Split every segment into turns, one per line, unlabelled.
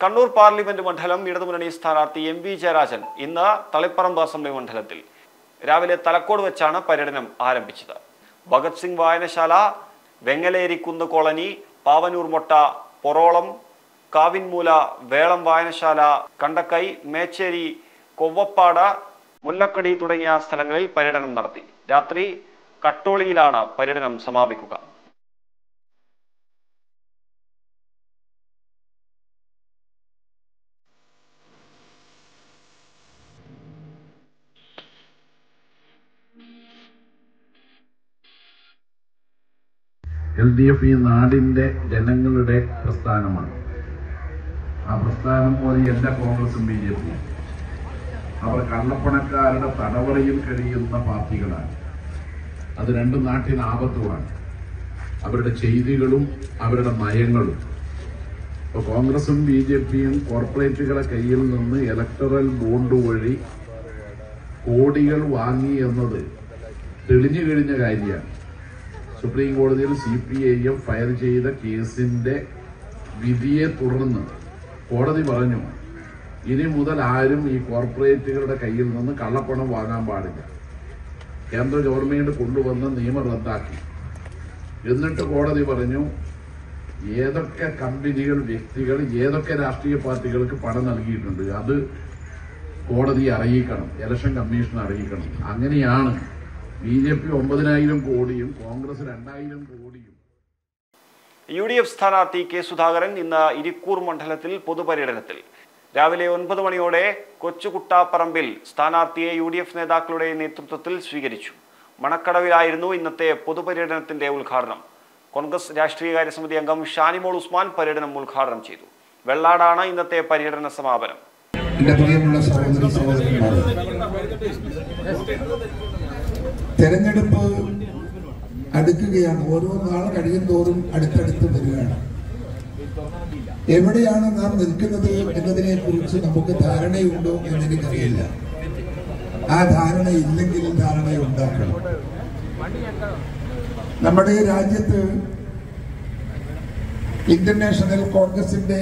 Kannur parliament മണ്ഡലം ഇടതുമുന്നണി സ്ഥാനാർത്ഥി എം വി ജയരാജൻ ഇന്ന് തളിപ്പറമ്പ് അസംബ്ലി മണ്ഡലത്തിൽ രാവിലെ തലക്കോട് വെച്ചാണ് പര്യടനം ആരംഭിച്ചത് ഭഗത് സിംഗ് വായനശാല വെങ്ങലേരിക്കുന്ന് കോളനി പാവനൂർ മൊട്ട പൊറോളം കാവിൻമൂല വേളം വായനശാല കണ്ടക്കൈ മേച്ചേരി കൊവ്വപ്പാട് മുല്ലക്കടി തുടങ്ങിയ സ്ഥലങ്ങളിൽ പര്യടനം നടത്തി രാത്രി കട്ടോളിയിലാണ് പര്യടനം സമാപിക്കുക
എൽ ഡി എഫ് ഈ നാടിന്റെ ജനങ്ങളുടെ പ്രസ്ഥാനമാണ് ആ പ്രസ്ഥാനം പോലെ എല്ലാ കോൺഗ്രസും ബി ജെ പിയും അവർ കള്ളപ്പണക്കാരുടെ തടവറയിൽ കഴിയുന്ന പാർട്ടികളാണ് അത് രണ്ടും നാട്ടിന് ആപത്തുമാണ് അവരുടെ ചെയ്തികളും അവരുടെ നയങ്ങളും ഇപ്പൊ കോൺഗ്രസും ബി ജെ പിയും കോർപ്പറേറ്റുകളെ കയ്യിൽ നിന്ന് ഇലക്ടറൽ ബോണ്ട് വഴി കോടികൾ വാങ്ങി എന്നത് തെളിഞ്ഞു കഴിഞ്ഞ കാര്യമാണ് സുപ്രീം കോടതിയിൽ C P I M file ചെയ്ത കേസിന്റെ വിധിയെ തുടർന്ന് കോടതി പറഞ്ഞു ഇനി മുതൽ ആരും ഈ കോർപ്പറേറ്റുകളുടെ കയ്യിൽ നിന്ന് കള്ളപ്പണം വാങ്ങാൻ പാടില്ല കേന്ദ്ര ഗവൺമെന്റ് കൊണ്ടുവന്ന നിയമം റദ്ദാക്കി എന്നിട്ട് കോടതി പറഞ്ഞു ഏതൊക്കെ കമ്പനികൾ വ്യക്തികൾ ഏതൊക്കെ രാഷ്ട്രീയ പാർട്ടികൾക്ക് പണം നൽകിയിട്ടുണ്ട് അത് കോടതിയെ അറിയിക്കണം ഇലക്ഷൻ കമ്മീഷൻ അറിയിക്കണം അങ്ങനെയാണ് ബി ജെ പി ഒമ്പതിനായിരം കോടിയും കോൺഗ്രസ് രണ്ടായിരം കോടിയും
യു ഡി എഫ് സ്ഥാനാർത്ഥി കെ സുധാകരൻ ഇന്ന് ഇരിക്കൂർ മണ്ഡലത്തിൽ പൊതുപര്യടനത്തിൽ രാവിലെ ഒൻപത് മണിയോടെ കൊച്ചുകുട്ടാപ്പറമ്പിൽ സ്ഥാനാർത്ഥിയെ യു ഡി എഫ് നേതാക്കളുടെ നേതൃത്വത്തിൽ സ്വീകരിച്ചു മണക്കടവിലായിരുന്നു ഇന്നത്തെ പൊതുപര്യടനത്തിന്റെ ഉദ്ഘാടനം കോൺഗ്രസ് രാഷ്ട്രീയകാര്യ സമിതി അംഗം ഷാനിമോൾ ഉസ്മാൻ പര്യടനം ഉദ്ഘാടനം ചെയ്തു വെള്ളാടാണ് ഇന്നത്തെ പര്യടന സമാപനം
എന്റെ പ്രിയമുള്ള സഹോദരി സഹോദരന്മാർ തെരഞ്ഞെടുപ്പ് അടുക്കുകയാണ് ഓരോ നാൾ കഴിയും തോറും അടുത്തടുത്ത് വരികയാണ് എവിടെയാണ് നാം നിൽക്കുന്നത് എന്നതിനെ കുറിച്ച് നമുക്ക് ധാരണയുണ്ടോ എന്നെനിക്കറിയില്ല ആ ധാരണ ഇല്ലെങ്കിൽ ധാരണ ഉണ്ടാക്കണം നമ്മുടെ രാജ്യത്ത് ഇന്ത്യൻ നാഷണൽ കോൺഗ്രസിന്റെ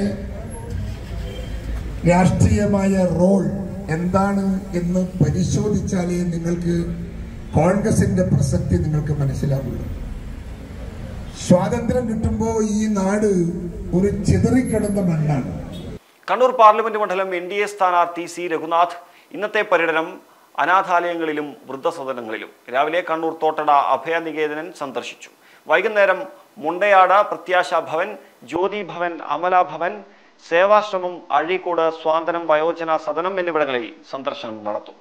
രാഷ്ട്രീയമായ റോൾ എന്താണ് എന്ന് പരിശോധിച്ചാലേ നിങ്ങൾക്ക് കോൺഗ്രസിന്റെ പ്രസക്തി നിങ്ങൾക്ക് മനസ്സിലാവുള്ളൂ സ്വാതന്ത്ര്യം കിട്ടുമ്പോൾ ഈ നാട് ഒരു ചിതറിക്കിടന്ന മണ്ണാണ്
കണ്ണൂർ പാർലമെന്റ് മണ്ഡലം എൻ ഡി എ സ്ഥാനാർത്ഥി സി രഘുനാഥ് ഇന്നത്തെ പര്യടനം അനാഥാലയങ്ങളിലും വൃദ്ധസദനങ്ങളിലും രാവിലെ കണ്ണൂർ തോട്ടട അഭയനികേതനൻ സന്ദർശിച്ചു വൈകുന്നേരം മുണ്ടയാട് പ്രത്യാശ ഭവൻ ജ്യോതി ഭവൻ അമല ഭവൻ സേവാശ്രമം അഴീക്കോട് സ്വാതനം വയോജന സദനം എന്നിവിടങ്ങളിൽ സന്ദർശനം നടത്തും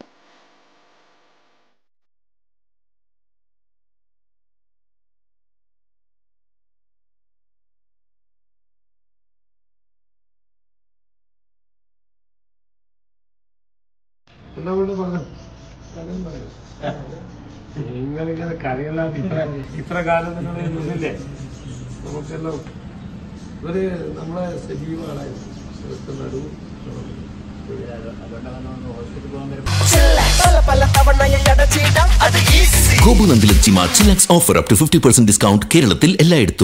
നിങ്ങളിങ്ങനെ കരയല്ലാതെ ഇത്ര ഇത്ര കാലം നിങ്ങൾ നിന്നില്ലേ നമുക്കെല്ലാം ഇവര് നമ്മളെ സജീവമാണ് നടു
ഗോപുനന്ദിലും ചിമ ചിലാക്സ് offer up to fifty percent discount കേരളത്തിൽ എല്ലായിടത്തും